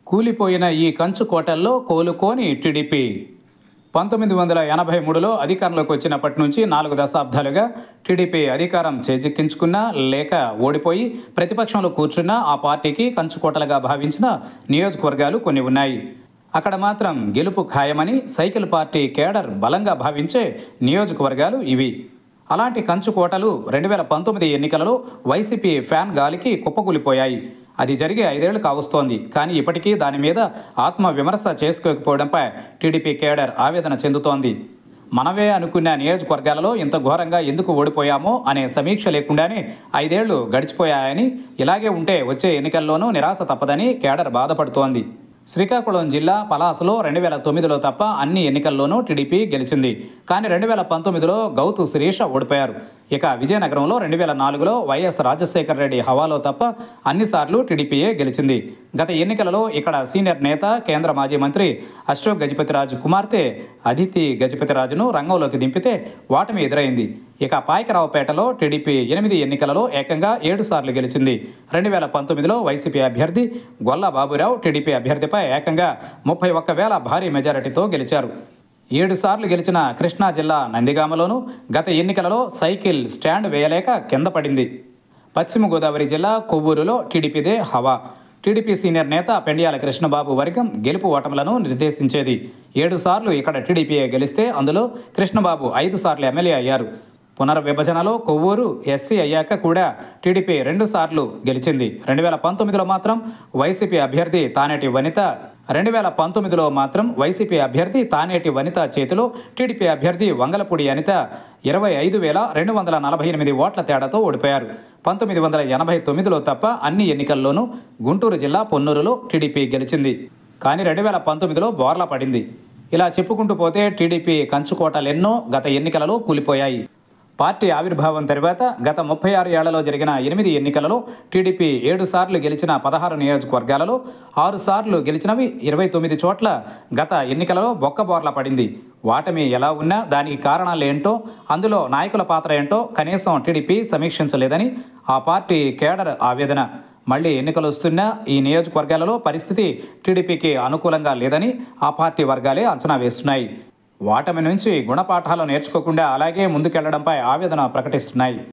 కూలిపోయిన ఈ కంచు కోటల్లో కోలుకోని టీడీపీ పంతొమ్మిది వందల ఎనభై మూడులో అధికారంలోకి వచ్చినప్పటి నుంచి నాలుగు దశాబ్దాలుగా టీడీపీ అధికారం చేజిక్కించుకున్నా లేక ఓడిపోయి ప్రతిపక్షంలో కూర్చున్నా ఆ పార్టీకి కంచుకోటలుగా భావించిన నియోజకవర్గాలు కొన్ని ఉన్నాయి అక్కడ మాత్రం గెలుపు ఖాయమని సైకిల్ పార్టీ కేడర్ బలంగా భావించే నియోజకవర్గాలు ఇవి అలాంటి కంచుకోటలు రెండు వేల పంతొమ్మిది ఎన్నికలలో వైసీపీ ఫ్యాన్ గాలికి కుప్పకూలిపోయాయి అది జరిగి ఐదేళ్లు కావస్తోంది కానీ ఇప్పటికీ దాని మీద ఆత్మ విమర్శ చేసుకోకపోవడంపై టీడీపీ కేడర్ ఆవేదన చెందుతోంది మనవే అనుకున్న నియోజకవర్గాలలో ఇంత ఘోరంగా ఎందుకు ఓడిపోయామో అనే సమీక్ష లేకుండానే ఐదేళ్లు గడిచిపోయాయని ఇలాగే ఉంటే వచ్చే ఎన్నికల్లోనూ నిరాశ తప్పదని కేడర్ బాధపడుతోంది శ్రీకాకుళం జిల్లా పలాసలో రెండు వేల తొమ్మిదిలో తప్ప అన్ని ఎన్నికల్లోనూ టీడీపీ గెలిచింది కానీ రెండు వేల పంతొమ్మిదిలో గౌతు శిరీష ఓడిపోయారు ఇక విజయనగరంలో రెండు వేల నాలుగులో వైఎస్ రాజశేఖర రెడ్డి హవాలో తప్ప అన్నిసార్లు టీడీపీయే గెలిచింది గత ఎన్నికలలో ఇక్కడ సీనియర్ నేత కేంద్ర మాజీ మంత్రి అశోక్ గజపతిరాజు కుమార్తె అదితి గజపతిరాజును రంగంలోకి దింపితే ఓటమి ఎదురైంది ఇక పాయకరావుపేటలో టీడీపీ ఎనిమిది ఎన్నికలలో ఏకంగా ఏడు సార్లు గెలిచింది రెండు వేల పంతొమ్మిదిలో వైసీపీ అభ్యర్థి గొల్ల బాబురావు టీడీపీ అభ్యర్థిపై ఏకంగా ముప్పై ఒక్క వేల భారీ మెజారిటీతో గెలిచారు ఏడు సార్లు గెలిచిన కృష్ణా జిల్లా నందిగామలోనూ గత ఎన్నికలలో సైకిల్ స్టాండ్ వేయలేక కింద పడింది పశ్చిమ గోదావరి జిల్లా కొవ్వూరులో టీడీపీదే హవా టీడీపీ సీనియర్ నేత పెండియాల కృష్ణబాబు వర్గం గెలుపు ఓటములను నిర్దేశించేది ఏడు సార్లు ఇక్కడ టీడీపీ గెలిస్తే అందులో కృష్ణబాబు ఐదు సార్లు ఎమ్మెల్యే అయ్యారు పునర్విభజనలో కొవ్వూరు ఎస్సీ అయ్యాక కూడా టీడీపీ రెండు సార్లు గెలిచింది రెండు వేల పంతొమ్మిదిలో మాత్రం వైసీపీ అభ్యర్థి తానేటి వనిత రెండు వేల పంతొమ్మిదిలో మాత్రం వైసీపీ అభ్యర్థి తానేటి వనిత చేతిలో టీడీపీ అభ్యర్థి వంగలపూడి అనిత ఇరవై ఐదు వేల రెండు వందల నలభై ఎనిమిది ఓట్ల తేడాతో ఓడిపోయారు పంతొమ్మిది వందల ఎనభై తొమ్మిదిలో తప్ప అన్ని ఎన్నికల్లోనూ గుంటూరు జిల్లా పొన్నూరులో టీడీపీ గెలిచింది కానీ రెండు వేల పంతొమ్మిదిలో బోర్లా పడింది ఇలా చెప్పుకుంటూ పోతే టీడీపీ కంచుకోటలెన్నో గత ఎన్నికలలో కూలిపోయాయి పార్టీ ఆవిర్భావం తర్వాత గత ముప్పై ఆరు ఏళ్లలో జరిగిన ఎనిమిది ఎన్నికలలో టీడీపీ ఏడు సార్లు గెలిచిన పదహారు నియోజకవర్గాలలో ఆరు సార్లు గెలిచినవి ఇరవై తొమ్మిది చోట్ల గత ఎన్నికలలో బొక్కబోర్ల పడింది వాటమి ఎలా ఉన్నా దానికి కారణాలు ఏంటో అందులో నాయకుల పాత్ర ఏంటో కనీసం టీడీపీ సమీక్షించలేదని ఆ పార్టీ కేడర్ ఆవేదన మళ్ళీ ఎన్నికలు వస్తున్నా ఈ నియోజకవర్గాలలో పరిస్థితి టీడీపీకి అనుకూలంగా లేదని ఆ పార్టీ వర్గాలే అంచనా వేస్తున్నాయి వాటమి నుంచి గుణపాఠాలు నేర్చుకోకుండా అలాగే ముందుకెళ్లడంపై ఆవేదన ప్రకటిస్తున్నాయి